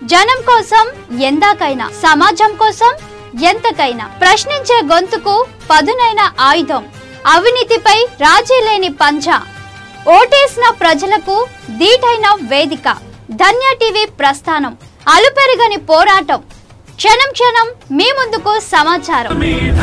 జనం కోసం ఎందాకైనా సమాజం కోసం ఎంతకైనా ప్రశ్నించే గొంతుకు పదునైన ఆయుధం అవినీతిపై రాజీ లేని పంజా ఓటేసిన ప్రజలకు దీటైన వేదిక ధన్య టీవీ ప్రస్థానం అలుపెరగని పోరాటం క్షణం క్షణం మీ ముందుకు సమాచారం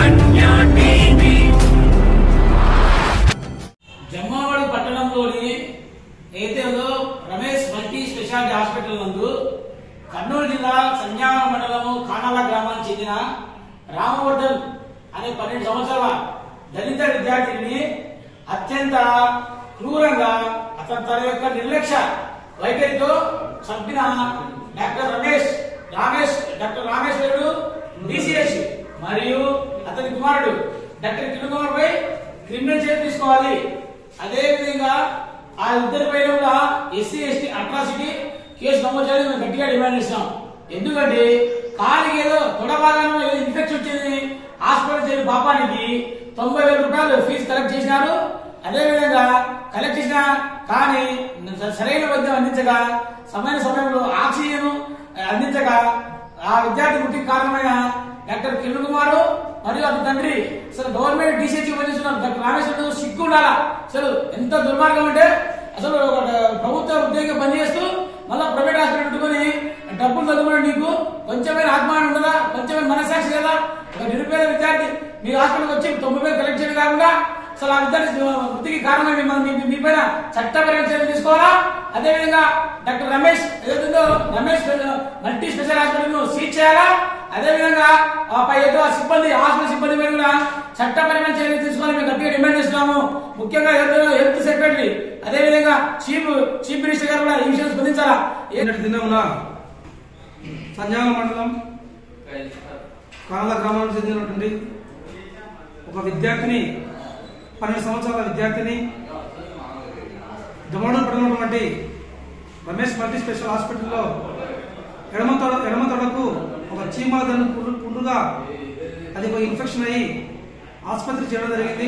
జమ్మవాడి పట్టణంలోని ఏదైతే ఉందో రమేష్ మల్టీ స్పెషాలిటీ హాస్పిటల్ నందు కర్నూలు జిల్లా సంజాన మండలము కానాల గ్రామానికి చెందిన రామవర్ధన్ అనే పన్నెండు సంవత్సరాల దళిత విద్యార్థిని అత్యంత క్రూరంగా అతని తన యొక్క నిర్లక్ష్య వైఖరితో చంపిన డాక్టర్ రమేష్ రామేష్ డాక్టర్ రామేశ్వరుడు డిసిఎస్ మరియు అతని కుమారుడు డాక్టర్ కిరణ్ పై క్రిమినల్ చర్య తీసుకోవాలి అదే విధంగా ఆ ఇద్దరి పైన కూడా ఎస్సీ ఎస్టీ అట్రాసిటీ కేసు నమోదు చేయాలని మేము గట్టిగా డిమాండ్ చేస్తాం ఎందుకంటే కాలికి ఏదో తొడ భాగంలో ఏదో ఇన్ఫెక్షన్ వచ్చింది హాస్పిటల్ చేరిన పాపానికి తొంభై వేల రూపాయలు ఫీజు కలెక్ట్ చేసినారు అదే విధంగా కలెక్ట్ చేసిన కానీ సరైన వైద్యం అందించగా సరైన సమయంలో ఆక్సిజన్ అందించగా ఆ విద్యార్థి మృతికి కారణమైన డాక్టర్ కిరణ్ కుమార్ మరియు అతని తండ్రి అసలు గవర్నమెంట్ డిసిహెచ్ పనిచేస్తున్నారు డాక్టర్ రామేశ్వరుడు సిగ్గు ఉండాలా అసలు ఎంత దుర్మార్గం అంటే అసలు ఒక ప్రభుత్వ ఉద్యోగం పనిచేస్తూ మళ్ళా ప్రైవేట్ హాస్పిటల్ పెట్టుకుని డబ్బులు చదువుకునే నీకు కొంచెమైన ఆత్మానం ఉండదా కొంచెమైన మనసాక్షి లేదా ఒక నిరుపేద విద్యార్థి మీ హాస్పిటల్కి వచ్చి తొంభై వేలు కలెక్ట్ చేయడం కాకుండా అసలు ఆ విద్యార్థి వృత్తికి కారణమై మిమ్మల్ని మీ- మీ పైన చట్టపరమైన చర్యలు తీసుకోవాలా అదే విధంగా డాక్టర్ రమేష్ ఏదైతుందో రమేష్ మల్టీ స్పెషల్ హాస్పిటల్ ను సీజ్ చేయాలా అదే విధంగా ఆ పై ఏదో ఆ సిబ్బంది హాస్పిటల్ సిబ్బంది మీద కూడా చట్టపరమైన చర్యలు తీసుకోవాలని మేము గట్టిగా డిమాండ్ చేస్తున్నాము ముఖ్యంగా ఏదైతే హెల్త్ సెక్రటరీ అదే విధంగా చీఫ్ చీఫ్ మినిస్టర్ గారు కూడా ఈ విషయం స్పందించాలా ఏ- నిన్నటి దినమున సంజాన మండలం కానల గ్రామానికి చెందినటువంటి ఒక విద్యార్థిని పన్నెండు సంవత్సరాల విద్యార్థిని జమాడూరు పడినటువంటి రమేష్ మల్టీ స్పెషల్ హాస్పిటల్లో ఎడమ తొడ ఎడమ తొడకు ఒక చీమల దన్ను పుండు పుండుగా అది ఒక ఇన్ఫెక్షన్ అయ్యి ఆసుపత్రి చేయడం జరిగింది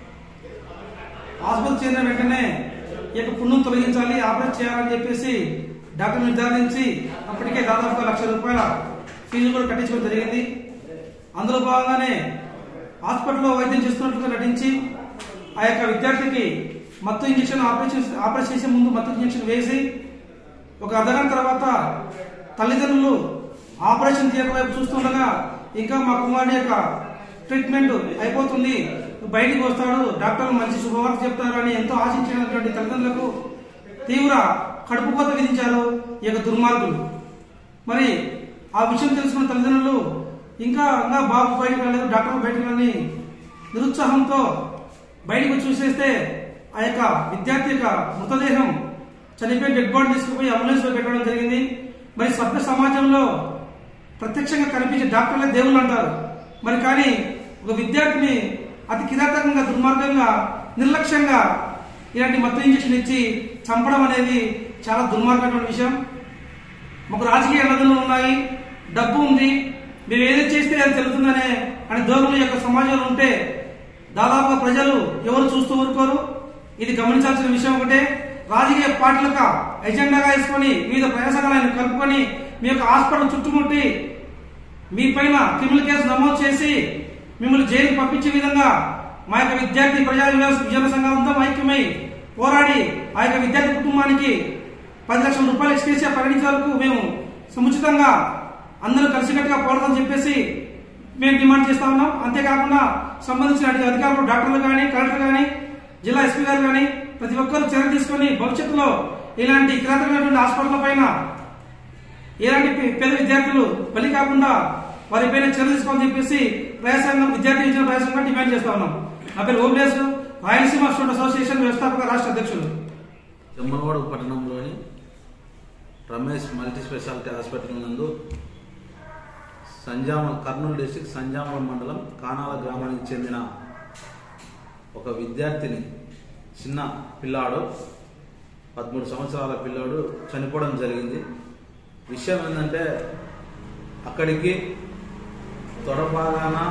ఆసుపత్రి చేరిన వెంటనే ఈ యొక్క పుండును తొలగించాలి ఆపరేట్ చేయాలని చెప్పేసి డాక్టర్ నిర్ధారించి అప్పటికే దాదాపుగా లక్ష రూపాయల ఫీజు కూడా కట్టించడం జరిగింది అందులో భాగంగానే హాస్పిటల్లో వైద్యం చేస్తున్నట్లుగా నటించి ఆ యొక్క విద్యార్థికి మత్తు ఇంజెక్షన్ ఆపరేషన్ ఆపరేషన్ చేసే ముందు మత్తు ఇంజెక్షన్ వేసి ఒక అర్ధగంట తర్వాత తల్లిదండ్రులు ఆపరేషన్ థియేటర్ వైపు చూస్తుండగా ఇంకా మా కుమారుడి యొక్క ట్రీట్మెంట్ అయిపోతుంది బయటికి వస్తాడు డాక్టర్లు మంచి శుభవార్త చెప్తారు అని ఎంతో ఆశించినటువంటి తల్లిదండ్రులకు తీవ్ర కడుపు కోత విధించారు ఈ యొక్క దుర్మార్గులు మరి ఆ విషయం తెలుసుకున్న తల్లిదండ్రులు ఇంకా ఇంకా బాబు బయటకు రాలేదు డాక్టర్ బయటకు రాని నిరుత్సాహంతో బయటకు చూసేస్తే ఆ యొక్క విద్యార్థి యొక్క మృతదేహం చనిపోయి డెడ్ బాడీ తీసుకుపోయి అంబులెన్స్ లో పెట్టడం జరిగింది మరి సభ్య సమాజంలో ప్రత్యక్షంగా కనిపించే డాక్టర్లే దేవుళ్ళు అంటారు మరి కానీ ఒక విద్యార్థిని అతి కిరాతకంగా దుర్మార్గంగా నిర్లక్ష్యంగా ఇలాంటి మత్తు ఇంజక్షన్ ఇచ్చి చంపడం అనేది చాలా దుర్మార్గమైన విషయం మాకు రాజకీయ నదులు ఉన్నాయి డబ్బు ఉంది మేము ఏది చేస్తే అది తెలుస్తుందనే అని ధోరణి యొక్క సమాజంలో ఉంటే దాదాపుగా ప్రజలు ఎవరు చూస్తూ ఊరుకోరు ఇది గమనించాల్సిన విషయం ఒకటే రాజకీయ పార్టీలకు ఎజెండాగా వేసుకొని వివిధ ప్రయాసంగాలను కలుపుకొని మీ యొక్క హాస్పిటల్ చుట్టుముట్టి మీ పైన క్రిమినల్ కేసు నమోదు చేసి మిమ్మల్ని జైలుకు పంపించే విధంగా మా యొక్క విద్యార్థి ప్రజా వివాస విజయ సంఘాలంతా ఐక్యమై పోరాడి ఆ యొక్క విద్యార్థి కుటుంబానికి పది లక్షల రూపాయలు ఎక్స్గ్రేషియా ప్రకటించే వరకు మేము సముచితంగా అందరూ కలిసికట్టుగా పోరాడదని చెప్పేసి మేము డిమాండ్ చేస్తా ఉన్నాం అంతేకాకుండా సంబంధించిన అధి- అధికారులు డాక్టర్లు కానీ కలెక్టర్ కానీ జిల్లా ఎస్పీ గారు కానీ ప్రతి ఒక్కరు చర్య తీసుకొని భవిష్యత్తులో ఇలాంటి కిరాతకమైనటువంటి హాస్పిటల్ పైన ఇలాంటి పే- పేద విద్యార్థులు బలి కాకుండా వారిపైన చర్యలు తీసుకోవాలని చెప్పేసి ప్రయాసంగం విద్యార్థి ఇచ్చిన ప్రయాసంగా డిమాండ్ చేస్తా ఉన్నాం నా పేరు ఓబ్లేస్ రాయలసీమ స్టూడెంట్ అసోసియేషన్ వ్యవస్థాపక రాష్ట్ర అధ్యక్షులు జమ్మనవాడ పట్టణంలోని రమేష్ మల్టీ స్పెషాలిటీ హాస్పిటల్ నందు సంజామ కర్నూలు డిస్టిక్ సంజామ మండలం కానాల గ్రామానికి చెందిన ఒక విద్యార్థిని చిన్న పిల్లాడు పదమూడు సంవత్సరాల పిల్లాడు చనిపోవడం జరిగింది విషయం ఏంటంటే అక్కడికి తొడపాగాన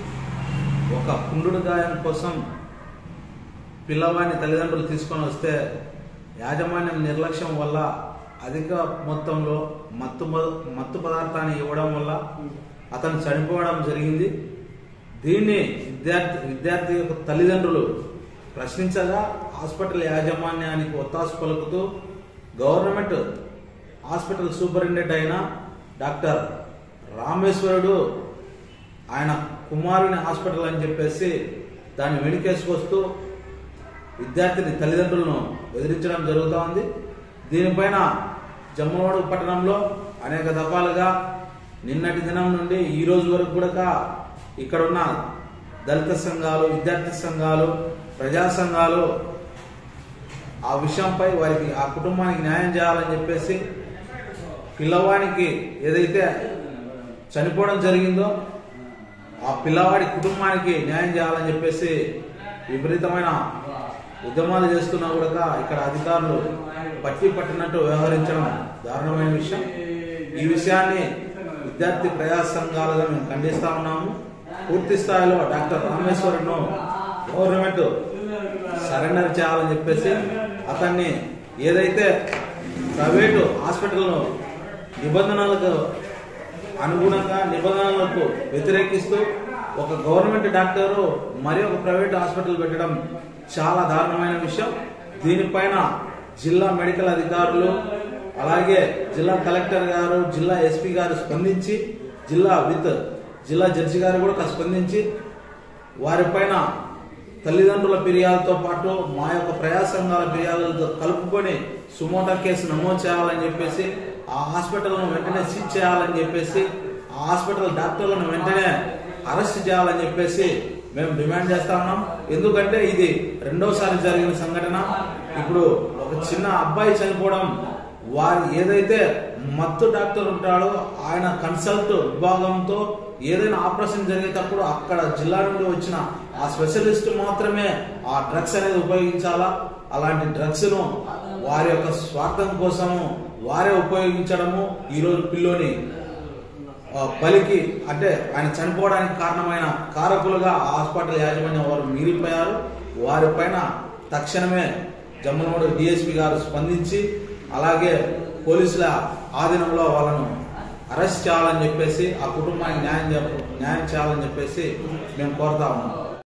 ఒక కుండుడు గాయం కోసం పిల్లవాడిని తల్లిదండ్రులు తీసుకొని వస్తే యాజమాన్యం నిర్లక్ష్యం వల్ల అధిక మొత్తంలో మత్తు ప- మత్తు పదార్థాన్ని ఇవ్వడం వల్ల అతను చనిపోవడం జరిగింది దీన్ని విద్యార్థి విద్యార్థి యొక్క తల్లిదండ్రులు ప్రశ్నించగా హాస్పిటల్ యాజమాన్యానికి ఒత్తాసు పలుకుతూ గవర్నమెంట్ హాస్పిటల్ సూపరింటెండెంట్ అయిన డాక్టర్ రామేశ్వరుడు ఆయన కుమారుని హాస్పిటల్ అని చెప్పేసి దాన్ని వెనుకేసుకొస్తూ విద్యార్థిని తల్లిదండ్రులను బెదిరించడం జరుగుతూ ఉంది దీనిపైన జమ్మవాడు పట్టణంలో అనేక దఫాలుగా నిన్నటి దినం నుండి ఈ రోజు వరకు కూడా ఇక్కడ ఉన్న దళిత సంఘాలు విద్యార్థి సంఘాలు ప్రజా సంఘాలు ఆ విషయంపై వారికి ఆ కుటుంబానికి న్యాయం చేయాలని చెప్పేసి పిల్లవానికి ఏదైతే చనిపోవడం జరిగిందో ఆ పిల్లవాడి కుటుంబానికి న్యాయం చేయాలని చెప్పేసి విపరీతమైన ఉద్యమాలు చేస్తున్నా కూడా ఇక్కడ అధికారులు పట్టి పట్టినట్టు వ్యవహరించడం దారుణమైన విషయం ఈ విషయాన్ని విద్యార్థి ప్రజా సంఘాలుగా మేము ఖండిస్తా ఉన్నాము పూర్తి స్థాయిలో డాక్టర్ రామేశ్వరను గవర్నమెంట్ సరెండర్ చేయాలని చెప్పేసి అతన్ని ఏదైతే ప్రైవేటు హాస్పిటల్ను నిబంధనలకు అనుగుణంగా నిబంధనలకు వ్యతిరేకిస్తూ ఒక గవర్నమెంట్ డాక్టరు మరి ఒక ప్రైవేట్ హాస్పిటల్ పెట్టడం చాలా దారుణమైన విషయం దీనిపైన జిల్లా మెడికల్ అధికారులు అలాగే జిల్లా కలెక్టర్ గారు జిల్లా ఎస్పీ గారు స్పందించి జిల్లా విత్ జిల్లా జడ్జి గారు కూడా స్పందించి వారిపైన తల్లిదండ్రుల ఫిర్యాదుతో పాటు మా యొక్క ప్రజా సంఘాల ఫిర్యాదులతో కలుపుకొని సుమోటా కేసు నమోదు చేయాలని చెప్పేసి ఆ హాస్పిటల్ను వెంటనే సీజ్ చేయాలని చెప్పేసి ఆ హాస్పిటల్ డాక్టర్లను వెంటనే అరెస్ట్ చేయాలని చెప్పేసి మేము డిమాండ్ చేస్తా ఉన్నాం ఎందుకంటే ఇది రెండోసారి జరిగిన సంఘటన ఇప్పుడు ఒక చిన్న అబ్బాయి చనిపోవడం వారి ఏదైతే మత్తు డాక్టర్ ఉంటాడో ఆయన కన్సల్ట్ విభాగంతో ఏదైనా ఆపరేషన్ జరిగేటప్పుడు అక్కడ జిల్లా నుండి వచ్చిన ఆ స్పెషలిస్ట్ మాత్రమే ఆ డ్రగ్స్ అనేది ఉపయోగించాలా అలాంటి డ్రగ్స్ ను వారి యొక్క స్వార్థం కోసము వారే ఉపయోగించడము ఈ రోజు పిల్లోని ఆ, బలికి అంటే ఆయన చనిపోవడానికి కారణమైన కారకులుగా ఆ హాస్పిటల్ యాజమాన్యం వారు మీరిపోయారు వారిపైన తక్షణమే జమ్మనోడు డిఎస్పి గారు స్పందించి అలాగే పోలీసుల ఆధీనంలో వాళ్ళను అరెస్ట్ చేయాలని చెప్పేసి ఆ కుటుంబానికి న్యాయం చెప్ప- న్యాయం చేయాలని చెప్పేసి మేము కోరుతా ఉన్నాం